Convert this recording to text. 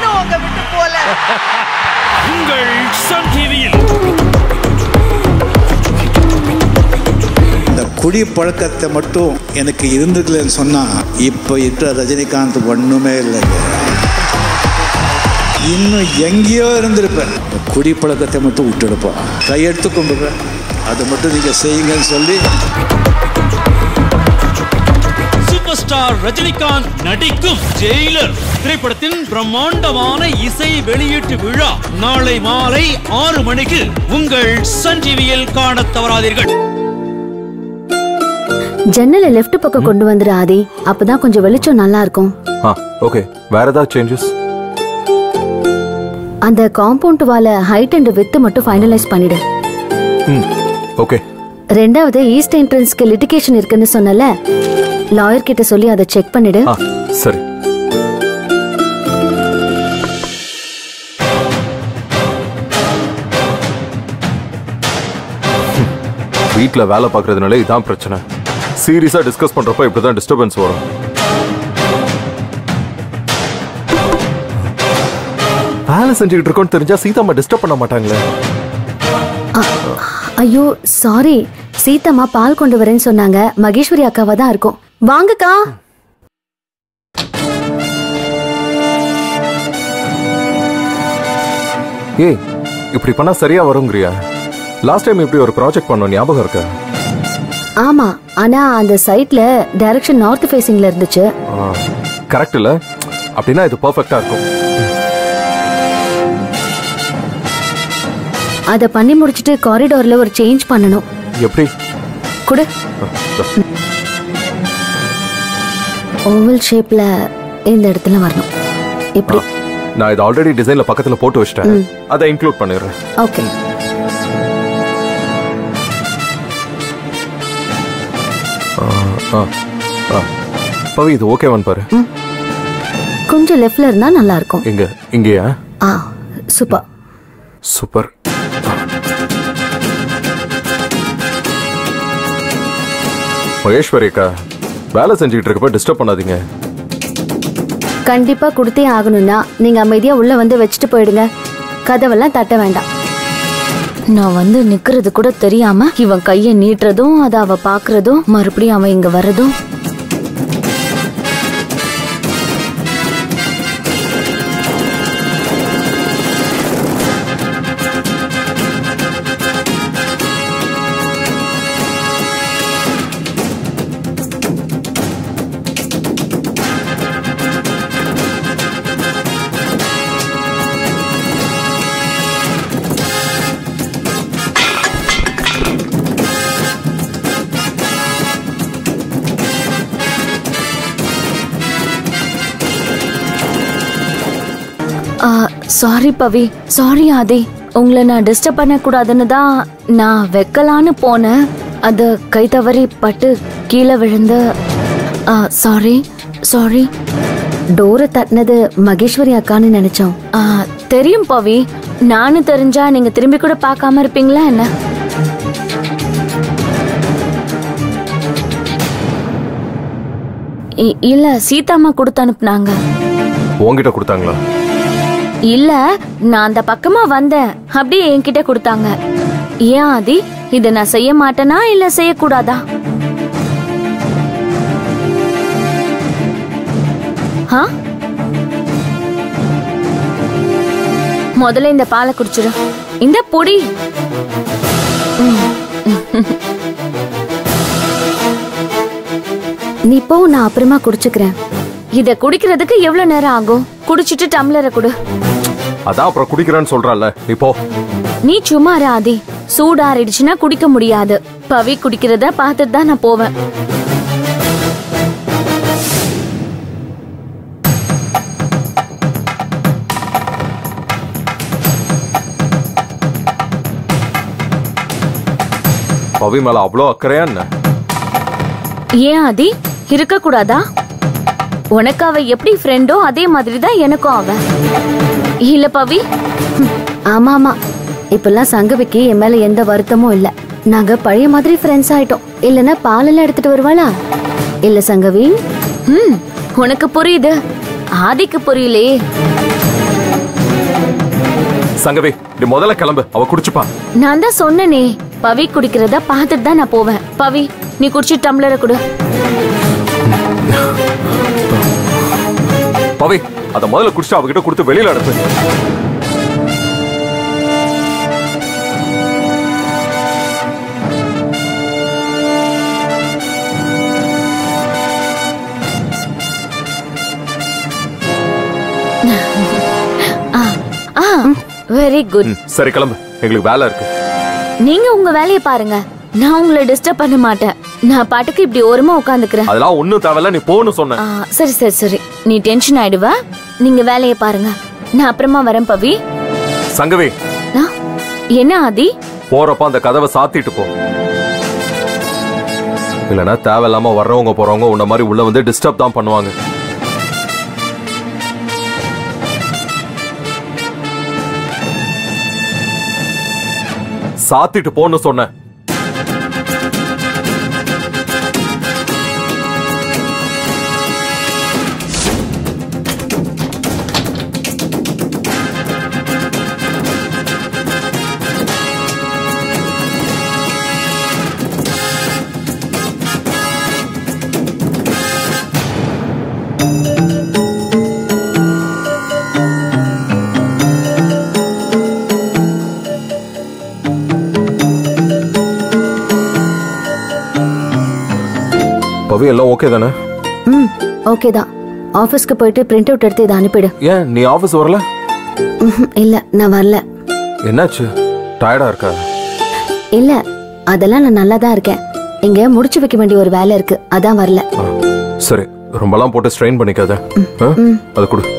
இன்னும் உங்க விட்டு போல உங்கள் சன் டிவியில் இந்த குடி பழக்கத்தை மட்டும் எனக்கு இருந்ததுலன்னு சொன்னா இப்போ இருக்கிற ரஜினிகாந்த் ஒண்ணுமே இல்லைங்க இன்னும் எங்கேயோ இருந்திருப்பேன் இந்த குடி பழக்கத்தை மட்டும் விட்டுடுப்போம் கையெடுத்து கும்பிடுறேன் அதை மட்டும் நீங்க செய்யுங்கன்னு சொல்லி சூப்பர் ஸ்டார் ரஜினிகாந்த் நடிக்கும் ஜெயிலர் திரைப்படத்தின் பிரம்மாண்டமான இசை வெளியீட்டு விழா நாளை மாலை ஆறு மணிக்கு உங்கள் சன் டிவியில் காணத் தவறாதீர்கள் ஜன்னலை லெஃப்ட் பக்கம் கொண்டு வந்துரு ஆதி அப்பதான் கொஞ்சம் வெளிச்சம் நல்லா இருக்கும் ஆ ஓகே வேற ஏதாவது சேஞ்சஸ் அந்த காம்பவுண்ட் வால ஹைட் அண்ட் வித் மட்டும் ஃபைனலைஸ் பண்ணிடு ம் ஓகே ரெண்டாவது ஈஸ்ட் என்ட்ரன்ஸ்க்கு லிட்டிகேஷன் இருக்குன்னு சொன்னல லாயர் கிட்ட சொல்லி அதை செக் பண்ணிடு ஆ சரி வீட்டில் வேலை பார்க்கறதுனால இதான் பிரச்சனை சீரியஸாக டிஸ்கஸ் பண்ணுறப்ப இப்படி தான் டிஸ்டர்பன்ஸ் வரும் வேலை செஞ்சுக்கிட்டு இருக்கோம்னு தெரிஞ்சா சீதாம்மா டிஸ்டர்ப் பண்ண மாட்டாங்களே ஐயோ சாரி சீதம்மா பால் கொண்டு வரேன்னு சொன்னாங்க மகேஸ்வரி அக்காவா தான் இருக்கும் வாங்கக்கா ஏய் இப்படி பண்ணா சரியா வருங்கிறியா லாஸ்ட் டைம் இப்படி ஒரு ப்ராஜெக்ட் பண்ணோம் ஞாபகம் இருக்கா ஆமா ஆனா அந்த சைட்ல டைரக்ஷன் நார்த் ஃபேசிங்ல இருந்துச்சு கரெக்ட் இல்ல அப்படின்னா இது பர்ஃபெக்டா இருக்கும் அத பண்ணி முடிச்சிட்டு காரிடார்ல ஒரு சேஞ்ச் பண்ணணும் எப்படி குடு ஓவல் ஷேப்ல இந்த இடத்துல வரணும் இப்படி நான் இது ஆல்ரெடி டிசைன்ல பக்கத்துல போட்டு வச்சிட்டேன் அதை இன்க்ளூட் பண்ணிடுறேன் ஓகே ஆ ஆ பவி இது ஓகேவான்னு பாரு கொஞ்சம் லெஃப்ட்ல இருந்தா நல்லா இருக்கும் எங்க இங்கேயா ஆ சூப்பர் சூப்பர் மகேஸ்வரி அக்கா வேலை செஞ்சுக்கிட்டு இருக்கப்ப டிஸ்டர்ப் பண்ணாதீங்க கண்டிப்பா கொடுத்தே ஆகணும்னா நீங்க அமைதியா உள்ள வந்து வச்சுட்டு போயிடுங்க கதவெல்லாம் தட்ட வேண்டாம் நான் வந்து நிக்கிறது கூட தெரியாம இவன் கைய நீட்டுறதும் அத அவ பாக்குறதும் மறுபடியும் அவன் இங்க வர்றதும் சாரி பவி சாரி ஆதி உங்களை நான் டிஸ்டர்ப் பண்ணக்கூடாதுன்னு தான் நான் வைக்கலான்னு போனேன் அது கை தவறி பட்டு கீழே விழுந்து சாரி சாரி டோரை தட்டினது மகேஸ்வரி அக்கான்னு நினைச்சோம் ஆ, தெரியும் பவி நானும் தெரிஞ்சா நீங்க திரும்பி கூட பார்க்காம இருப்பீங்களா என்ன இ- இல்ல சீதாம்மா கொடுத்து அனுப்புனாங்க உங்ககிட்ட கொடுத்தாங்களா இல்ல நான் அந்த பக்கமா வந்தேன் அப்படியே என்கிட்ட கொடுத்தாங்க ஏன் ஆதி இத நான் செய்ய மாட்டேனா இல்ல செய்யக்கூடாதா ஆ? முதல்ல இந்த பாலை குடிச்சிரு இந்த பொடி நீ போ நான் அப்புறமா குடிச்சுக்கிறேன் இத குடிக்கிறதுக்கு எவ்வளவு நேரம் ஆகும் குடிச்சிட்டு டம்ளரை குடு அதான் அப்புறம் குடிக்கிறேன்னு சொல்றான்ல நீ போ நீ சும்மா இரு ஆதி சூடாறிடுச்சுன்னா குடிக்க முடியாது பவி குடிக்கிறத பார்த்துட்டு தான் நான் போவேன் பவி மேல அவ்வளோ அக்கறையா என்ன ஏன் ஆதி இருக்க கூடாதா உனக்கு அவ எப்படி ஃப்ரெண்டோ அதே மாதிரி தான் எனக்கும் அவ இல்ல பவி ஆமா ஆமா இப்பெல்லாம் சங்கவிக்கு என் மேல எந்த வருத்தமும் இல்ல நாங்க பழைய மாதிரி ஃப்ரெண்ட்ஸ் ஆயிட்டோம் இல்லனா பாலெல்லாம் எடுத்துட்டு வருவாளா இல்ல சங்கவி ம் உனக்கு புரியுது ஆதிக்கு புரியலையே சங்கவி நீ முதல்ல கிளம்பு அவ குடிச்சுப்பா நான் தான் சொன்னனே பவி குடிக்கிறத பார்த்துட்டு தான் நான் போவேன் பவி நீ குடிச்சு டம்ளரை கொடு பவி அத முதல்ல குடிச்சு அவகிட்ட கொடுத்து வெளியில அனுப்பு ஆ வெரி குட் ம், சரி கிளம்பு எங்களுக்கு வேலை இருக்கு நீங்க உங்க வேலையை பாருங்க நான் உங்களை டிஸ்டர்ப் பண்ண மாட்டேன் நான் பாட்டுக்கு இப்படி ஓரமா உட்காந்துக்கிறேன் அதெல்லாம் ஒண்ணும் தேவையில்ல நீ போன்னு சொன்ன சரி சரி சரி நீ டென்ஷன் ஆயிடுவ நீங்க வேலையை பாருங்க நான் அப்புறமா வரேன் பவி சங்கவி ஆ, என்ன ஆதி போறப்ப அந்த கதவை சாத்திட்டு போ இல்லனா தேவையில்லாம வர்றவங்க போறவங்க உன்ன மாதிரி உள்ள வந்து டிஸ்டர்ப் தான் பண்ணுவாங்க சாத்திட்டு போன்னு சொன்னேன் பவி எல்லாம் ஓகே தானே ம் ஓகே தான் ஆஃபீஸ்க்கு போயிட்டு பிரிண்ட் அவுட் எடுத்து இதை அனுப்பிடு ஏன் நீ ஆபீஸ் வரல ம்ஹும், இல்ல நான் வரல என்னாச்சு டயர்டா இருக்கா இல்ல அதெல்லாம் நான் நல்லா தான் இருக்கேன் இங்க முடிச்சு வைக்க வேண்டிய ஒரு வேலை இருக்கு அதான் வரல ஆ, சரி ரொம்பலாம் போட்டு ஸ்ட்ரெயின் பண்ணிக்காத ஆ? அது கொடு